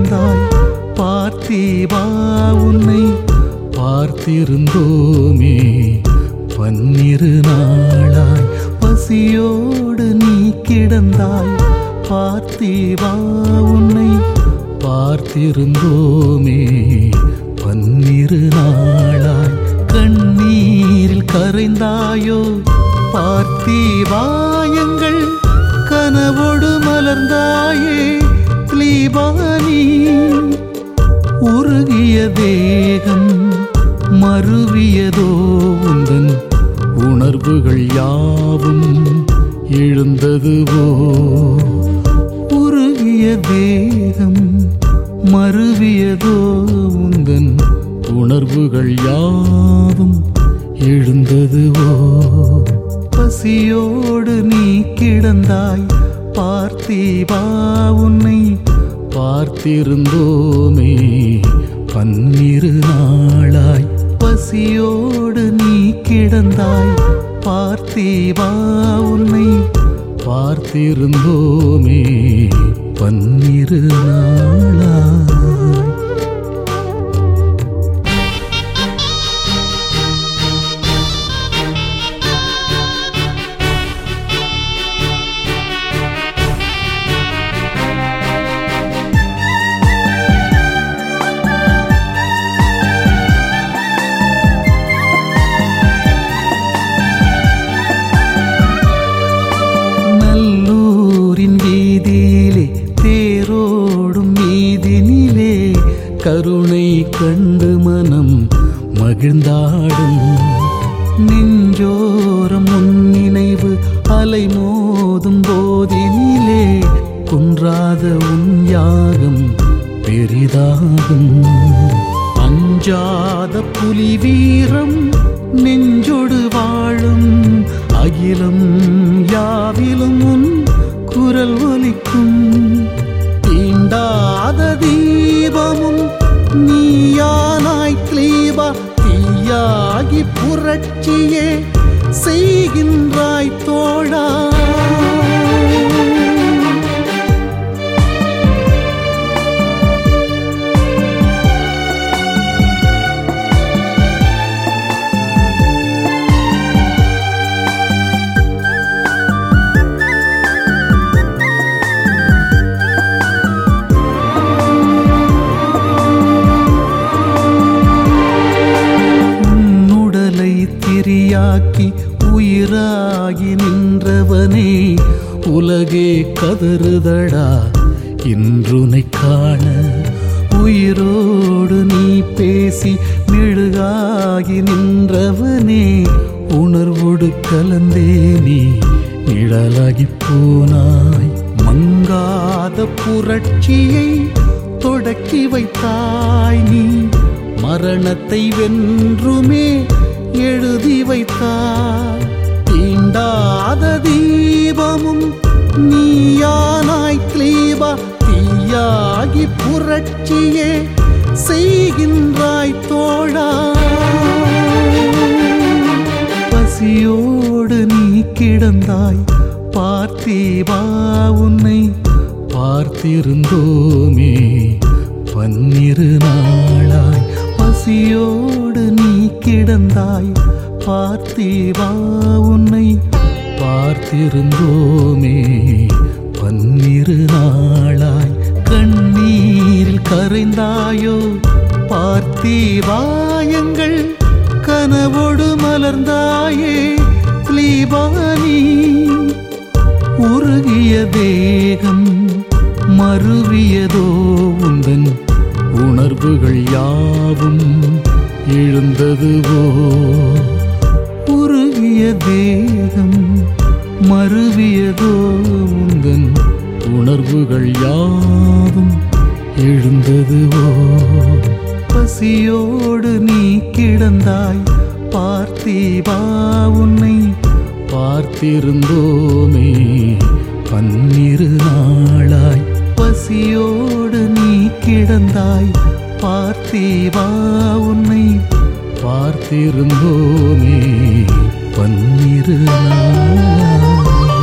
கிடந்தாய் பார்த்தீவா உன்னை பார்த்திருந்தோமே பன்னிரு நாளாய் பசியோடு நீ கிடந்தாய் பார்த்தீவா உன்னை பார்த்திருந்தோமே பன்னிரு நாளாய் கண்ணீரில் கரைந்தாயோ பார்த்தீவாயங்கள் கனவோடு மலர்ந்தாயே கிளீபானி உருகிய தேகம் மருவியதோ உந்தன் உணர்வுகள் யாவும் எழுந்ததுவோ உருகிய தேகம் மருவியதோ உந்தன் உணர்வுகள் யாவும் எழுந்ததுவோ பசியோடு நீ கிடந்தாய் பார்த்தீவா உன்னை பார்த்திருந்தோமே பன்னிரு நாளாய் பசியோடு நீ கிடந்தாய் பார்த்தீவா உன்னை பார்த்திருந்தோமே பன்னிரு நாளாய் நல்லூரின் வீதியிலே தேரோடும் வீதினிலே கருணை கண்டு மனம் மகிழ்ந்தாடும் நெஞ்சோரம் உன் நினைவு அலை மோதும் போதினிலே குன்றாத உன் யாகம் பெரிதாகும் அஞ்சாத புலி வீரம் நெஞ்சொடு வாழும் அகிலம் யாவிலும் உன் குரல் ஒலிக்கும் தீண்டாத தீபமும் நீயானாய் கிளீபா தீயாகி புரட்சியே செய்கின்றாய் தோழா உன்னுடலை திரியாக்கி உயிராகி நின்றவனே உலகே கதறுதடா இன்றுனை காண உயிரோடு நீ பேசி மெழுகாகி நின்றவனே உணர்வோடு கலந்தே நீ நிழலாகி போனாய் மங்காத புரட்சியை தொடக்கி வைத்தாய் நீ மரணத்தை வென்றுமே எழுதி வைத்தாய் தீண்டாத தீபமும் நீயானாய் கிளீபா தீயாகி புரட்சியே செய்கின்றாய் தோழா பசியோடு நீ கிடந்தாய் பார்த்தீவா உன்னை பார்த்திருந்தோமே பன்னிரு நாளாய் பசியோடு நீ கிடந்தாய் பார்த்தீவா உன்னை பார்த்திருந்தோமே பன்னிரு நாளாய் கண்ணீரில் கரைந்தாயோ பார்த்தீவாயங்கள் கனவோடு மலர்ந்தாயே கிளீபானி உருகிய தேகம் மருவியதோ உந்தன் உணர்வுகள் யாவும் எழுந்ததுவோ உருகிய தேகம் மருவியதோ உந்தன் உணர்வுகள் யாவும் எழுந்ததுவோ பசியோடு நீ கிடந்தாய் பார்த்தீவா உன்னை பார்த்திருந்தோமே பன்னிரு நாளாய் பசியோடு நீ கிடந்தாய் பார்த்தீவா உன்னை பார்த்திருந்தோமே பன்னிரு நாளாய்